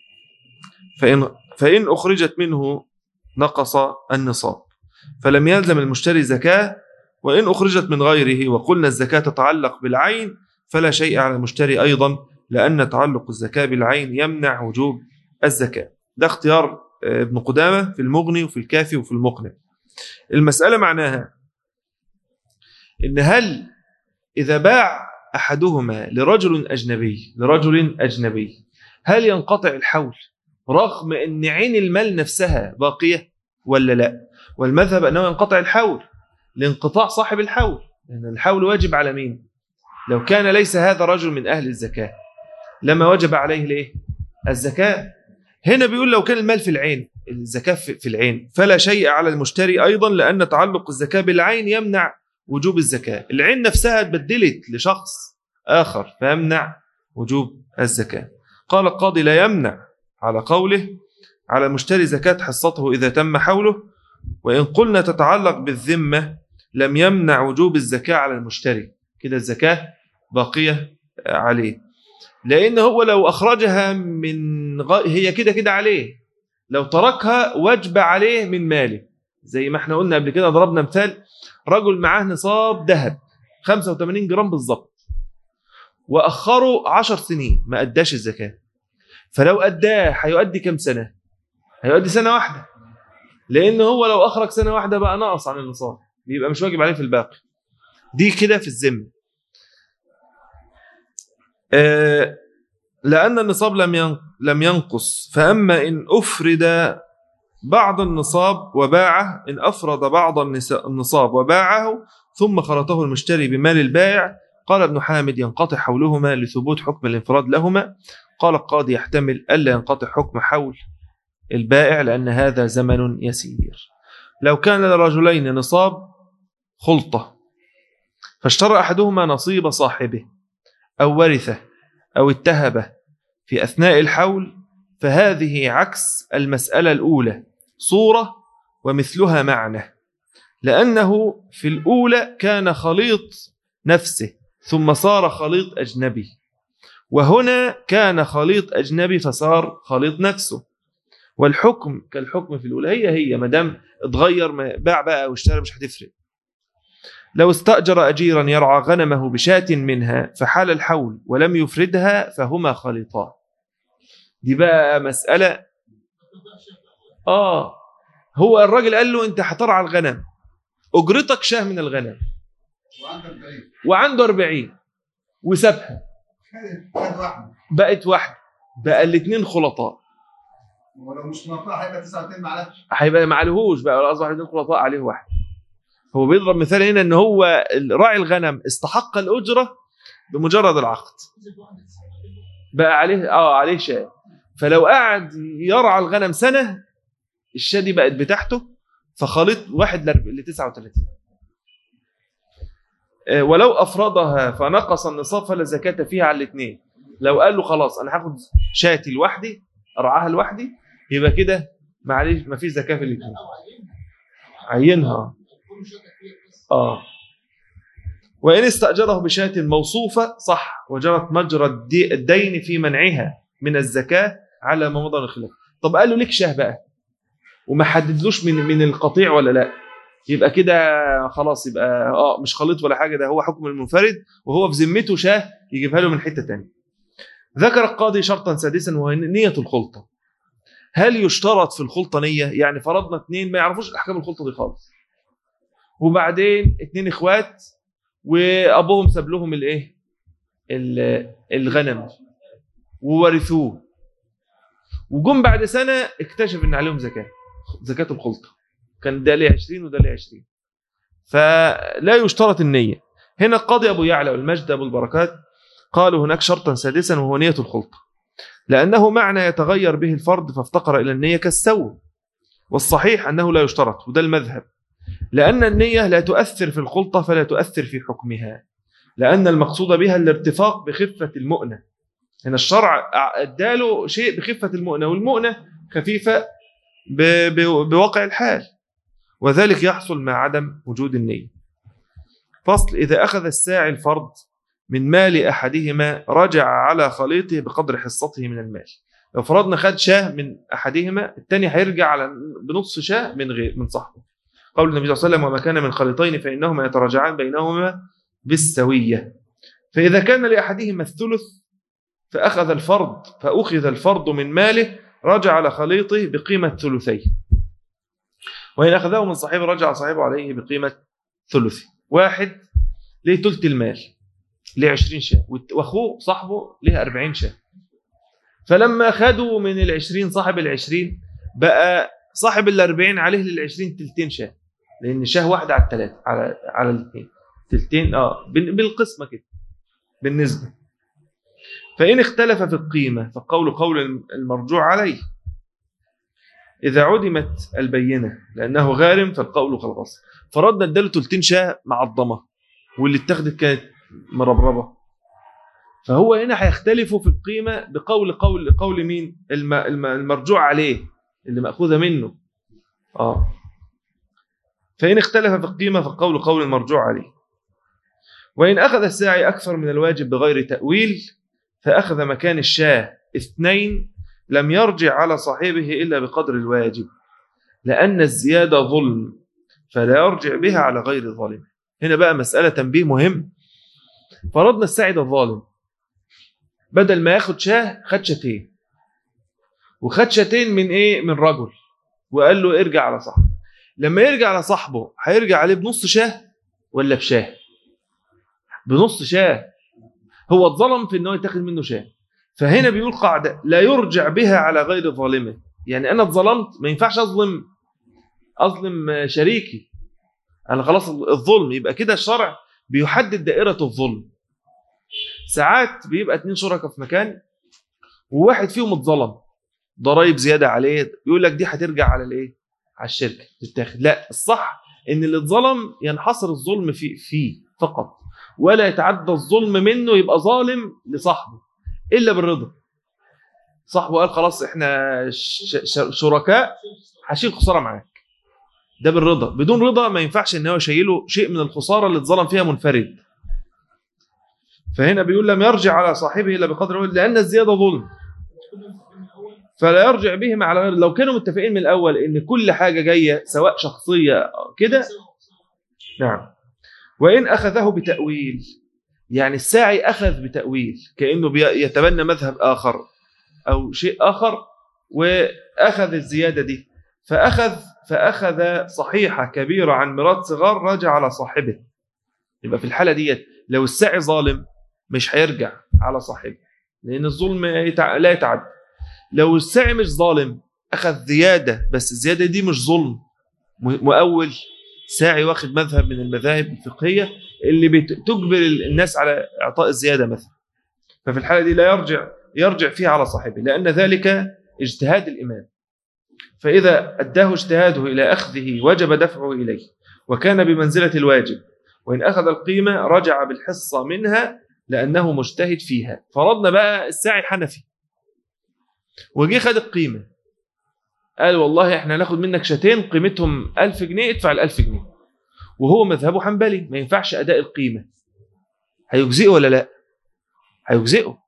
فإن, فإن أخرجت منه نقص النصاب فلم يلزم المشتري زكاة وإن أخرجت من غيره وقلنا الزكاة تتعلق بالعين فلا شيء على المشتري أيضا لأن تعلق الزكاة بالعين يمنع وجوب الزكاة ده اختيار آه، ابن قدامة في المغني وفي الكافي وفي المقنع المسألة معناها إن هل إذا باع أحدهما لرجل أجنبي لرجل أجنبي هل ينقطع الحول رغم أن عين المال نفسها باقية ولا لا والمذهب أنه ينقطع الحول لانقطاع صاحب الحول لأن الحول واجب على مين لو كان ليس هذا رجل من أهل الزكاة لما وجب عليه الايه الزكاة هنا بيقول لو كان المال في العين الزكاة في في العين فلا شيء على المشتري أيضا لأن تعلق الزكاة بالعين يمنع وجوب الزكاة العين نفسها اتبدلت لشخص آخر فيمنع وجوب الزكاة قال القاضي لا يمنع على قوله على المشتري زكاة حصته إذا تم حوله وإن قلنا تتعلق بالذمة لم يمنع وجوب الزكاة على المشتري كده الزكاة باقية عليه لأن هو لو أخرجها من غ... هي كده كده عليه لو تركها وجب عليه من ماله زي ما احنا قلنا قبل كده ضربنا مثال رجل معاه نصاب ذهب 85 جرام بالظبط وأخره 10 سنين ما أداش الزكاة فلو أداه هيؤدي كم سنة هيؤدي سنة واحدة لأن هو لو أخرج سنة واحدة بقى نقص عن النصاب بيبقى مش واجب عليه في الباقي دي كده في الذمة آه لأن النصاب لم ين- لم ينقص فأما إن أفرد بعض النصاب وباعه إن أفرد بعض النس- النصاب وباعه ثم خلطه المشتري بمال البائع قال ابن حامد ينقطع حولهما لثبوت حكم الانفراد لهما قال القاضي يحتمل ألا ينقطع حكم حول البائع لأن هذا زمن يسير لو كان لرجلين نصاب خلطة فاشترى أحدهما نصيب صاحبه أو ورثه أو اتهبه في أثناء الحول فهذه عكس المسألة الأولى صورة ومثلها معنى لأنه في الأولى كان خليط نفسه ثم صار خليط أجنبي وهنا كان خليط أجنبي فصار خليط نفسه والحكم كالحكم في الأولى هي هي ما دام اتغير ما باع بقى أو اشترى مش هتفرق لو استأجر أجيرا يرعى غنمه بشاة منها فحال الحول ولم يفردها فهما خليطان دي بقى مسألة آه هو الراجل قال له أنت هترعى الغنم أجرتك شاه من الغنم وعندك بعيد وعنده 40 وسابها خد واحده بقت واحدة بقى الاثنين خلطاء ولو مش منطقه هيبقى 99 معلش هيبقى ما عليهوش بقى ولا اصبح الاثنين خلطاء عليه واحد هو بيضرب مثال هنا ان هو راعي الغنم استحق الاجره بمجرد العقد بقى عليه اه عليه شاة فلو قعد يرعى الغنم سنه الشاة دي بقت بتاعته فخليط واحد ل 39 آه، ولو افرضها فنقص النصاب فلا زكاه فيها على الاثنين لو قال له خلاص انا هاخد شاتي لوحدي ارعاها لوحدي يبقى كده معلش ما فيش زكاه في الاثنين عينها اه وان استاجره بشاة موصوفه صح وجرت مجرى الدي- الدين في منعها من الزكاه على ما مضى من الخلاف طب قال له ليك شاه بقى وما حددلوش من من القطيع ولا لا يبقى كده خلاص يبقى اه مش خليط ولا حاجه ده هو حكم المنفرد وهو في ذمته شاه يجيبها له من حته تانية ذكر القاضي شرطا سادسا وهو نيه الخلطه هل يشترط في الخلطه نيه يعني فرضنا اثنين ما يعرفوش احكام الخلطه دي خالص وبعدين اثنين اخوات وابوهم ساب لهم الايه ال- الغنم وورثوه وجم بعد سنه اكتشف ان عليهم زكاه زكاه الخلطه كان ده ليه 20 وده ليه 20 فلا يشترط النيه هنا القاضي ابو يعلى والمجد ابو البركات قالوا هناك شرطا سادسا وهو نيه الخلطه لانه معنى يتغير به الفرد فافتقر الى النيه كالسوء والصحيح انه لا يشترط وده المذهب لأن النية لا تؤثر في الخلطة فلا تؤثر في حكمها لأن المقصود بها الارتفاق بخفة المؤنة هنا الشرع اداله شيء بخفة المؤنة والمؤنة خفيفة ب- ب- بواقع الحال وذلك يحصل مع عدم وجود النية فصل إذا أخذ الساعي الفرد من مال أحدهما رجع على خليطه بقدر حصته من المال لو فرضنا خد شاه من أحدهما الثاني هيرجع على بنصف شاه من غير من صاحبه قول النبي صلى الله عليه وسلم وما كان من خليطين فإنهما يتراجعان بينهما بالسوية فإذا كان لأحدهما الثلث فأخذ الفرد فأخذ الفرد من ماله رجع على خليطه بقيمة ثلثيه وإن أخذه من صاحبه رجع صاحبه عليه بقيمة ثلثه واحد ليه ثلث المال ليه 20 شاة وأخوه صاحبه ليه 40 شاة فلما خدوا من العشرين صاحب العشرين بقى صاحب الأربعين عليه للعشرين تلتين شاه لأن شاه واحدة على الثلاثة على على الاثنين تلتين اه بال- بالقسمة كده بالنسبة فإن اختلف في القيمة فالقول قول المرجوع عليه إذا عدمت البينة لأنه غارم فالقول كالغصب فرضنا اداله تلتين شاه معضمة واللي اتخذت كانت مربربة فهو هنا هيختلفوا في القيمة بقول قول قول مين الم- الم- المرجوع عليه اللي مأخوذة منه اه فإن اختلف في القيمة فالقول قول المرجوع عليه وإن أخذ الساعي أكثر من الواجب بغير تأويل فأخذ مكان الشاه اثنين لم يرجع على صاحبه إلا بقدر الواجب لأن الزيادة ظلم فلا يرجع بها على غير الظالم هنا بقى مسألة تنبيه مهم فرضنا الساعد الظالم بدل ما ياخد شاه خد شاتين وخد شاتين من ايه من رجل وقال له ارجع على صاحبه لما يرجع على صاحبه هيرجع عليه بنص شاه ولا بشاه بنص شاه هو اتظلم في ان هو يتاخد منه شاه فهنا بيقول قاعدة لا يرجع بها على غير ظالمه يعني أنا اتظلمت ما ينفعش أظلم أظلم شريكي أنا خلاص الظلم يبقى كده الشرع بيحدد دائرة الظلم ساعات بيبقى اتنين شركاء في مكان وواحد فيهم اتظلم ضرائب زيادة عليه يقول لك دي هترجع على الايه على الشركة تتاخد لا الصح ان اللي اتظلم ينحصر الظلم في فيه فقط ولا يتعدى الظلم منه يبقى ظالم لصاحبه الا بالرضا صاحبه قال خلاص احنا ش- ش- شركاء هشيل خساره معاك ده بالرضا بدون رضا ما ينفعش ان هو يشيله شيء من الخساره اللي اتظلم فيها منفرد فهنا بيقول لم يرجع على صاحبه الا بقدر لان الزياده ظلم فلا يرجع بهم على غير لو كانوا متفقين من الاول ان كل حاجه جايه سواء شخصيه كده نعم وان اخذه بتاويل يعني الساعي اخذ بتاويل كانه بي- يتبنى مذهب اخر او شيء اخر واخذ الزياده دي فاخذ فاخذ صحيحه كبيره عن مراد صغار راجع على صاحبه يبقى في الحاله ديت لو الساعي ظالم مش هيرجع على صاحبه لان الظلم يتع... لا يتعدى لو الساعي مش ظالم اخذ زياده بس الزياده دي مش ظلم م- مؤول ساعي واخد مذهب من المذاهب الفقهيه اللي بتجبر الناس على اعطاء الزياده مثلا ففي الحاله دي لا يرجع يرجع فيها على صاحبه لان ذلك اجتهاد الامام فاذا اداه اجتهاده الى اخذه وجب دفعه اليه وكان بمنزله الواجب وان اخذ القيمه رجع بالحصه منها لانه مجتهد فيها فرضنا بقى الساعي حنفي وجي خد القيمه قال والله احنا هناخد منك شاتين قيمتهم 1000 جنيه ادفع ال 1000 جنيه وهو مذهبه حنبلي ما ينفعش اداء القيمه هيجزئه ولا لا هيجزئه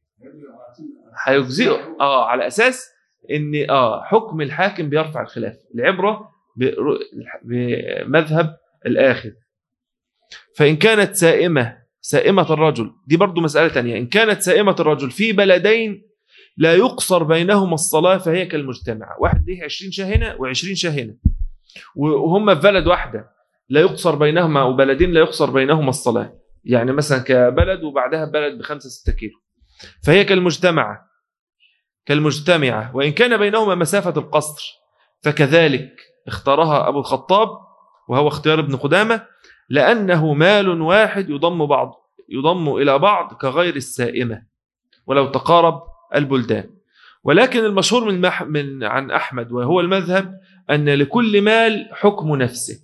هيجزئه اه على اساس ان اه حكم الحاكم بيرفع الخلاف العبره بر- بمذهب الاخذ فان كانت سائمه سائمه الرجل دي برضو مساله تانية ان كانت سائمه الرجل في بلدين لا يقصر بينهما الصلاه فهي كالمجتمع واحد ليه 20 شاه هنا و20 شاه هنا وهم في بلد واحده لا يقصر بينهما وبلدين لا يقصر بينهما الصلاه يعني مثلا كبلد وبعدها بلد بخمسة ستة كيلو فهي كالمجتمعة كالمجتمعة وإن كان بينهما مسافة القصر فكذلك اختارها أبو الخطاب وهو اختيار ابن قدامة لأنه مال واحد يضم بعض يضم إلى بعض كغير السائمة ولو تقارب البلدان ولكن المشهور من, مح من عن أحمد وهو المذهب أن لكل مال حكم نفسه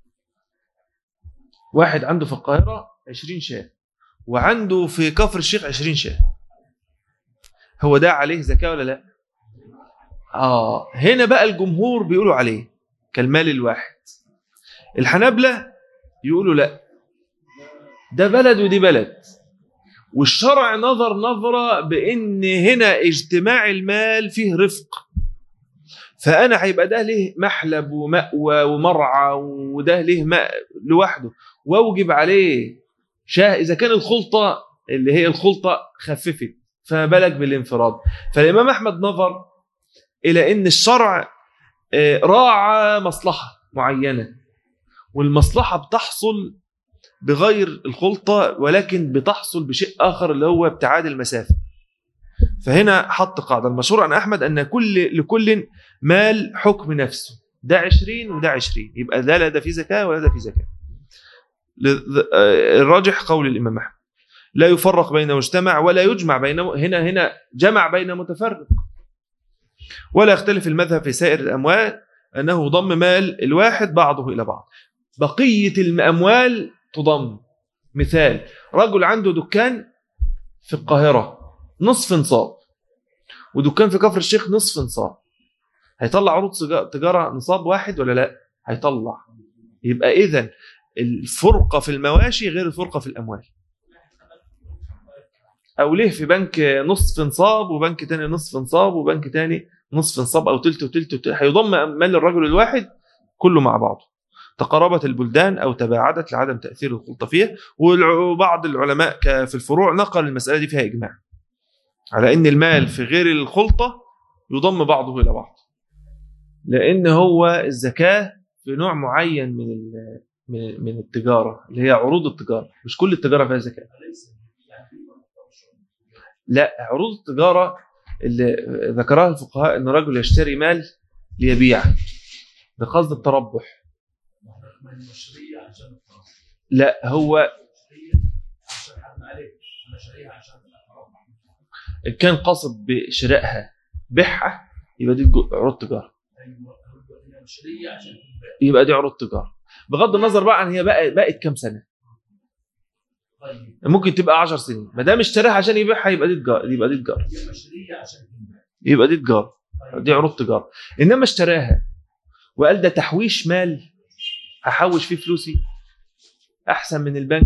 واحد عنده في القاهرة 20 شاه وعنده في كفر الشيخ 20 شاه هو ده عليه زكاة ولا لا آه هنا بقى الجمهور بيقولوا عليه كالمال الواحد الحنابلة يقولوا لا ده بلد ودي بلد والشرع نظر نظرة بأن هنا اجتماع المال فيه رفق فأنا هيبقى ده ليه محلب ومأوى ومرعى وده ليه ماء لوحده واوجب عليه شاه إذا كان الخلطة اللي هي الخلطة خففت فما بالك بالانفراد فالإمام أحمد نظر إلى أن الشرع آه، راعى مصلحة معينة والمصلحة بتحصل بغير الخلطة ولكن بتحصل بشيء آخر اللي هو ابتعاد المسافة فهنا حط قاعدة المشهور عن أحمد أن كل لكل مال حكم نفسه ده عشرين وده عشرين يبقى ده لا ده فيه زكاة ولا ده فيه زكاة لذ- آه، الراجح قول الإمام أحمد لا يفرق بين مجتمع ولا يجمع بين هنا هنا جمع بين متفرق ولا يختلف المذهب في سائر الأموال أنه ضم مال الواحد بعضه إلى بعض بقية الأموال تضم مثال رجل عنده دكان في القاهرة نصف نصاب ودكان في كفر الشيخ نصف نصاب هيطلع عروض سجا- تجارة نصاب واحد ولا لا هيطلع يبقى إذن الفرقة في المواشي غير الفرقة في الأموال أو ليه في بنك نصف نصاب وبنك تاني نصف نصاب وبنك تاني نصف نصاب أو تلت وتلت, وتلت. هيضم مال الرجل الواحد كله مع بعضه تقاربت البلدان أو تباعدت لعدم تأثير الخلطة فيها والع- وبعض العلماء ك- في الفروع نقل المسألة دي فيها إجماع على أن المال في غير الخلطة يضم بعضه إلى بعض لأن هو الزكاة في نوع معين من ال- من من التجارة اللي هي عروض التجارة مش كل التجارة فيها زكاة لا عروض التجاره اللي ذكرها الفقهاء ان رجل يشتري مال ليبيع بقصد التربح من المشاريع عشان الفرص لا هو عشان حد عليك انا شاريها عشان اربح إن كان قصد بشرائها بيعها يبقى دي جو- عروض تجاره المشاريع عشان تنباع يبقى دي عروض تجاره بغض النظر بقى عن هي بقى بقت كام سنه طيب ممكن تبقى 10 سنين ما دام اشتراها عشان يبيعها يبقى دي تجاره يبقى دي تجاره هي مشاريع عشان تنباع يبقى دي تجاره طيب دي عروض تجاره انما اشتراها وقال ده تحويش مال هحوش فيه فلوسي احسن من البنك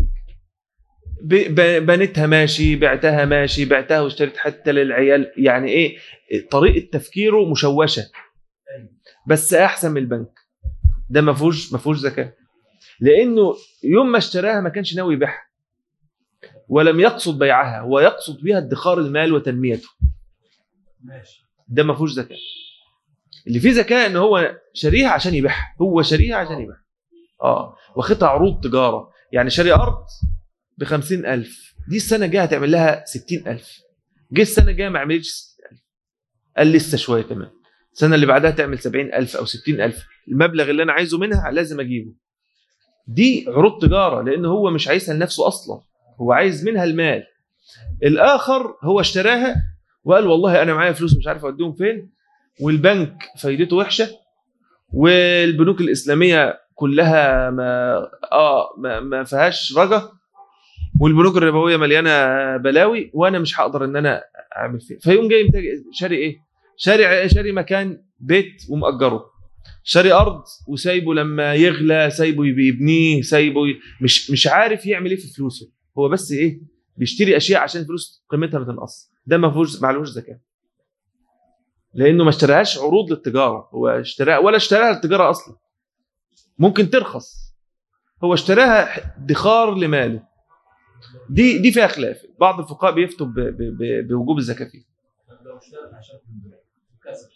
ب- ب- بنيتها ماشي بعتها ماشي بعتها واشتريت حتى للعيال يعني ايه طريقه تفكيره مشوشه أيوة. بس احسن من البنك ده ما فيهوش ما فيهوش زكاه لانه يوم ما اشتراها ما كانش ناوي يبيعها ولم يقصد بيعها هو يقصد بها ادخار المال وتنميته ماشي ده ما فيهوش زكاه اللي فيه زكاه ان هو شاريها عشان يبيعها هو شاريها عشان يبيعها اه واخدها عروض تجاره يعني شاري ارض ب 50000 دي السنه الجايه هتعمل لها 60000 جه السنه الجايه ما عملتش 60000 قال لسه شويه كمان السنه اللي بعدها تعمل 70000 او 60000 المبلغ اللي انا عايزه منها لازم اجيبه دي عروض تجاره لان هو مش عايزها لنفسه اصلا هو عايز منها المال الاخر هو اشتراها وقال والله انا معايا فلوس مش عارف اوديهم فين والبنك فايدته وحشه والبنوك الاسلاميه كلها ما اه ما, ما فيهاش رجا والبنوك الربويه مليانه بلاوي وانا مش هقدر ان انا اعمل فيه فيقوم جاي متاج- شاري ايه؟ شاري شاري مكان بيت ومأجره شاري ارض وسايبه لما يغلى سايبه يب- يبنيه سايبه ي... مش مش عارف يعمل ايه في فلوسه هو بس ايه بيشتري اشياء عشان فلوس قيمتها ما تنقص ده ما فيهوش معلوش زكاه لانه ما اشتراهاش عروض للتجاره هو اشتراها ولا اشتراها للتجاره اصلا ممكن ترخص هو اشتراها ادخار لماله دي دي فيها خلاف بعض الفقهاء بيفتوا ب- ب- ب- بوجوب الزكاه فيه طب لو اشتغل عشان تنباع كسب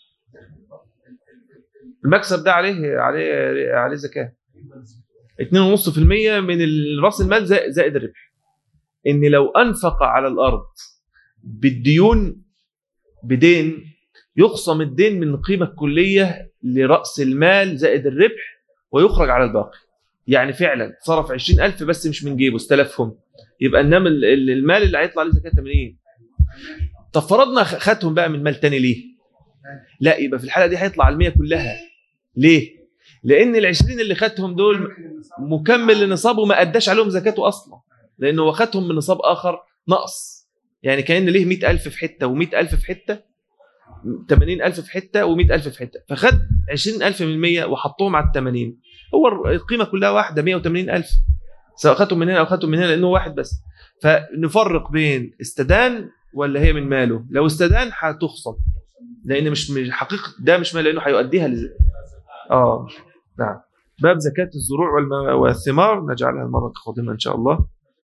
المكسب ده عليه عليه عليه زكاه يبقى نسبته 2.5% من ال- راس المال زائد زائد الربح ان لو انفق على الارض بالديون بدين يخصم الدين من القيمه الكليه لراس المال زائد الربح ويخرج على الباقي يعني فعلا صرف 20000 بس مش من جيبه استلفهم يبقى انما ال- ال- المال اللي هيطلع عليه زكاه 80 طب فرضنا خ- خدهم بقى من مال تاني ليه لا يبقى في الحاله دي هيطلع على 100 كلها ليه لان ال 20 اللي خدهم دول مكمل لنصابه ما اداش عليهم زكاته اصلا لانه هو خدهم من نصاب اخر نقص يعني كان ليه 100000 في حته و100000 في حته 80000 في حته و100000 في حته فخد 20000 من 100 وحطهم على ال 80 هو القيمه كلها واحده 180000 سواء خدتهم من هنا او خدتهم من هنا لانه واحد بس فنفرق بين استدان ولا هي من ماله لو استدان هتخصم لان مش مش حقيقه ده مش مال لانه هيؤديها لز... اه نعم باب زكاه الزروع والم- والثمار نجعلها المره القادمه ان شاء الله